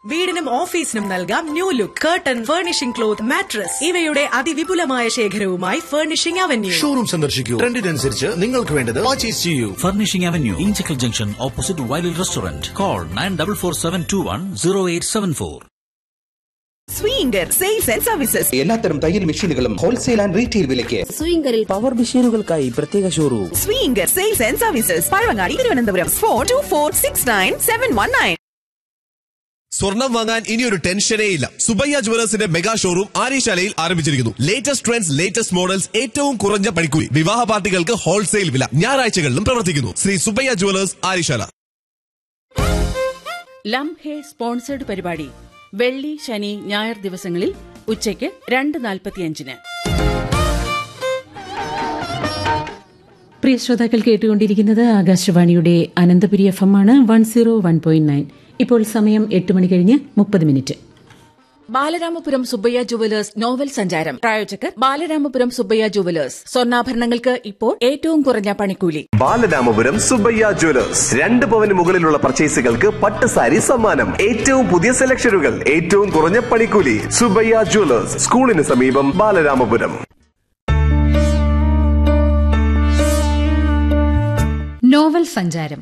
വീടിനും ഓഫീസിനും നൽകാം new look curtain furnishing cloth mattress ഇവയുടെ അതിവിപുലമായ ശേഖരവുമായി ഫർണിഷിംഗ് അവന്യൂ ഷോറൂം സന്ദർശിക്കൂ ട്രെൻഡിനനുസരിച്ച് നിങ്ങൾക്ക് വേണ്ടത് പർച്ചേസ് ചെയ്യൂ Furnishing Avenue, Inchicle Junction, opposite Wiley Restaurant. Call 9447210874. സ്വീങ്കർ സെയിൽസ് ആൻഡ് സർവീസസ് എല്ലാത്തരം തയ്യൽ മെഷീനുകളും ഹോൾസെയിൽ ആൻഡ് റീറ്റെയിൽ വിലയ്ക്ക് സ്വിംഗറിൽ പവർ മെഷീനുകൾക്കായി പ്രത്യേക ഷോറൂം സ്വീങ്കർ sales and services Pazhavangadi Thiruvananthapuram four two four six nine seven one nine സ്വർണം വാങ്ങാൻ ഇനി ഒരു ടെൻഷനേ ഇല്ല സുബയ്യ ജുവലേഴ്സിന്റെ മെഗാ ഷോറൂം ആര്യശാലയിൽ ആരംഭിച്ചിരിക്കുന്നു ലേറ്റസ്റ്റ് ട്രെൻഡ്സ് ലേറ്റസ്റ്റ് മോഡൽസ് ഏറ്റവും കുറഞ്ഞ പണിക്കൂലി വിവാഹ പാർട്ടികൾക്ക് ഹോൾസെയിൽ വില ഞായറാഴ്ചകളിലും പ്രവർത്തിക്കുന്നു ശ്രീ സുബയ്യ ജുവലേഴ്സ് ആര്യശാല ലം ഹേ സ്പോൺസേഡ് പരിപാടി വെള്ളി ശനി ഞായർ ദിവസങ്ങളിൽ ഉച്ചയ്ക്ക് രണ്ട് നാൽപ്പത്തിയഞ്ചിന് പ്രിയ ശ്രോതാക്കൾ കേട്ടുകൊണ്ടിരിക്കുന്നത് ആകാശവാണിയുടെ അനന്തപുരി എഫ് എം ആണ് one zero one point nine ഇപ്പോൾ സമയം എട്ട് മണി കഴിഞ്ഞ് മുപ്പത് minute Balaramapuram Subbaiah jewellers novel സഞ്ചാരം പ്രായോജകർ ബാലരാമപുരം സുബ്ബയ്യ ജുവലേഴ്സ് സ്വർണ്ണാഭരണങ്ങൾക്ക് ഇപ്പോൾ ഏറ്റവും കുറഞ്ഞ പണിക്കൂലി ബാലരാമപുരം സുബയ്യ ജ്വല്ലേഴ്സ് രണ്ട് പവന് മുകളിലുള്ള പർച്ചേസുകൾക്ക് പട്ട് സാരി സമ്മാനം ഏറ്റവും പുതിയ സെലക്ഷനുകൾ ഏറ്റവും കുറഞ്ഞ പണിക്കൂലി സുബയ്യ ജ്വല്ലേഴ്സ് സ്കൂളിന് സമീപം ബാലരാമപുരം നോവൽ സഞ്ചാരം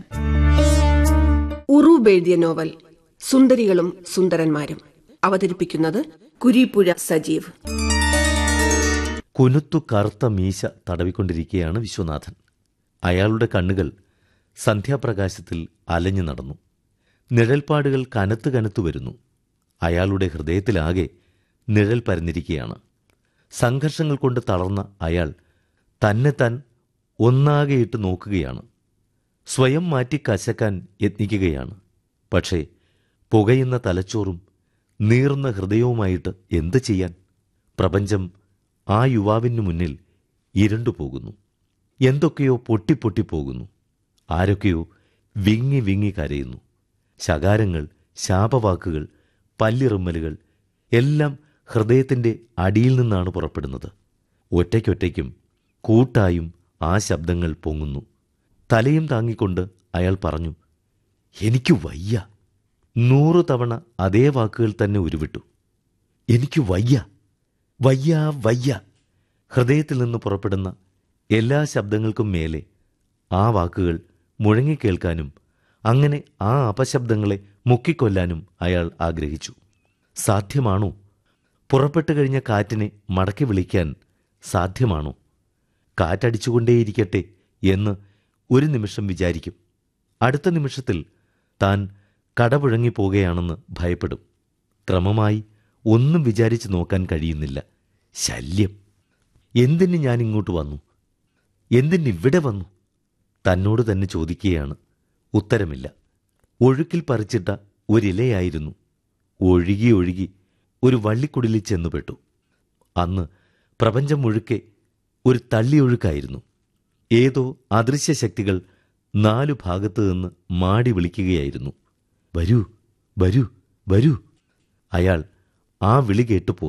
ഉറൂബ് എഴുതിയ നോവൽ സുന്ദരികളും സുന്ദരന്മാരും അവതരിപ്പിക്കുന്നത് കുരിപ്പുഴ സജീവ് കുനുത്തു കറുത്ത മീശ തടവിക്കൊണ്ടിരിക്കുകയാണ് വിശ്വനാഥൻ അയാളുടെ കണ്ണുകൾ സന്ധ്യാപ്രകാശത്തിൽ അലഞ്ഞു നടന്നു നിഴൽപ്പാടുകൾ കനത്ത് കനത്തു വരുന്നു അയാളുടെ ഹൃദയത്തിലാകെ നിഴൽ പരന്നിരിക്കുകയാണ് സംഘർഷങ്ങൾ കൊണ്ട് തളർന്ന അയാൾ തന്നെ താൻ ഒന്നാകെയിട്ട് നോക്കുകയാണ് സ്വയം മാറ്റി കശക്കാൻ യത്നിക്കുകയാണ് പക്ഷേ പുകയുന്ന തലച്ചോറും നീറുന്ന ഹൃദയവുമായിട്ട് എന്ത് ചെയ്യാൻ പ്രപഞ്ചം ആ യുവാവിന് മുന്നിൽ ഇരുണ്ടുപോകുന്നു എന്തൊക്കെയോ പൊട്ടിപ്പൊട്ടിപ്പോകുന്നു ആരൊക്കെയോ വിങ്ങി വിങ്ങി കരയുന്നു ശകാരങ്ങൾ ശാപവാക്കുകൾ പല്ലിറുമ്മലുകൾ എല്ലാം ഹൃദയത്തിൻ്റെ അടിയിൽ നിന്നാണ് പുറപ്പെടുന്നത് ഒറ്റയ്ക്കൊറ്റയ്ക്കും കൂട്ടായും ആ ശബ്ദങ്ങൾ പൊങ്ങുന്നു തലയും താങ്ങിക്കൊണ്ട് അയാൾ പറഞ്ഞു എനിക്ക് വയ്യ നൂറു തവണ അതേ വാക്കുകൾ തന്നെ ഉരുവിട്ടു എനിക്ക് വയ്യ വയ്യ വയ്യ ഹൃദയത്തിൽ നിന്ന് പുറപ്പെടുന്ന എല്ലാ ശബ്ദങ്ങൾക്കും മേലെ ആ വാക്കുകൾ മുഴങ്ങിക്കേൾക്കാനും അങ്ങനെ ആ അപശബ്ദങ്ങളെ മുക്കിക്കൊല്ലാനും അയാൾ ആഗ്രഹിച്ചു സാധ്യമാണോ പുറപ്പെട്ടു കഴിഞ്ഞ കാറ്റിനെ മടക്കി വിളിക്കാൻ സാധ്യമാണോ കാറ്റടിച്ചുകൊണ്ടേയിരിക്കട്ടെ എന്ന് ഒരു നിമിഷം വിചാരിക്കും അടുത്ത നിമിഷത്തിൽ താൻ കടപുഴങ്ങി പോകുകയാണെന്ന് ഭയപ്പെടും ക്രമമായി ഒന്നും വിചാരിച്ചു നോക്കാൻ കഴിയുന്നില്ല ശല്യം എന്തിന് ഞാൻ ഇങ്ങോട്ട് വന്നു എന്തിന് ഇവിടെ വന്നു തന്നോട് തന്നെ ചോദിക്കുകയാണ് ഉത്തരമില്ല ഒഴുക്കിൽ പറിച്ചിട്ട ഒരിലയായിരുന്നു ഒഴുകി ഒഴുകി ഒരു വള്ളിക്കുടിലിൽ ചെന്നുപെട്ടു അന്ന് പ്രപഞ്ചം മുഴുക്കെ ഒരു തള്ളിയൊഴുക്കായിരുന്നു ഏതോ അദൃശ്യ ശക്തികൾ നാലു ഭാഗത്തു നിന്ന് മാടി വിളിക്കുകയായിരുന്നു വരൂ വരൂ വരൂ അയാൾ ആ വിളി കേട്ടു